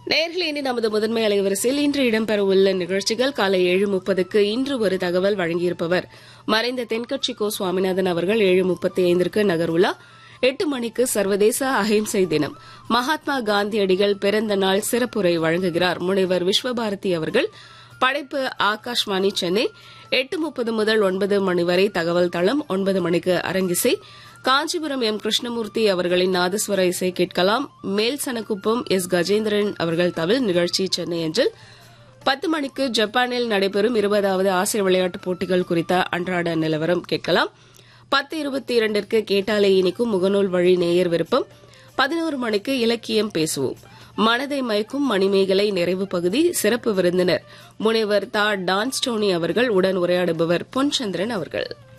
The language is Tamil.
நேர்களே இனி நமது முதன்மை அலைவரிசையில் இன்று இடம்பெறவுள்ள நிகழ்ச்சிகள் காலை ஏழு முப்பதுக்கு இன்று ஒரு தகவல் வழங்கியிருப்பவர் மறைந்த தென்கட்சி கோ சுவாமிநாதன் அவர்கள் ஏழு முப்பத்தி ஐந்திற்கு நகர்வுலா எட்டு மணிக்கு சர்வதேச அஹிம்சை தினம் மகாத்மா காந்தியடிகள் பிறந்த நாள் சிறப்புரை வழங்குகிறார் முனைவர் விஸ்வபாரதி அவர்கள் படைப்பு ஆகாஷ்வாணி சென்னை எட்டு முப்பது முதல் ஒன்பது மணி வரை தகவல் தளம் ஒன்பது மணிக்கு அரங்கிசை காஞ்சிபுரம் எம் கிருஷ்ணமூர்த்தி அவர்களின் நாதஸ்வர இசை கேட்கலாம் மேல் சனக்குப்பம் எஸ் கஜேந்திரன் அவர்கள் தவில் நிகழ்ச்சி சென்னை அஞ்சல் பத்து மணிக்கு ஜப்பானில் நடைபெறும் இருபதாவது ஆசிய விளையாட்டுப் போட்டிகள் குறித்த அன்றாட நிலவரம் கேட்கலாம் பத்து இருபத்தி இரண்டிற்கு கேட்டாலே இனிக்கும் முகநூல் வழி நேயர் விருப்பம் பதினோரு மணிக்கு இலக்கியம் பேசுவோம் மனதை மயக்கும் மணிமேகலை நிறைவு பகுதி சிறப்பு விருந்தினர் முனைவர் தா டான்ஸ்டோனி அவர்கள் உடன் உரையாடுபவர் பொன்சந்திரன் அவர்கள்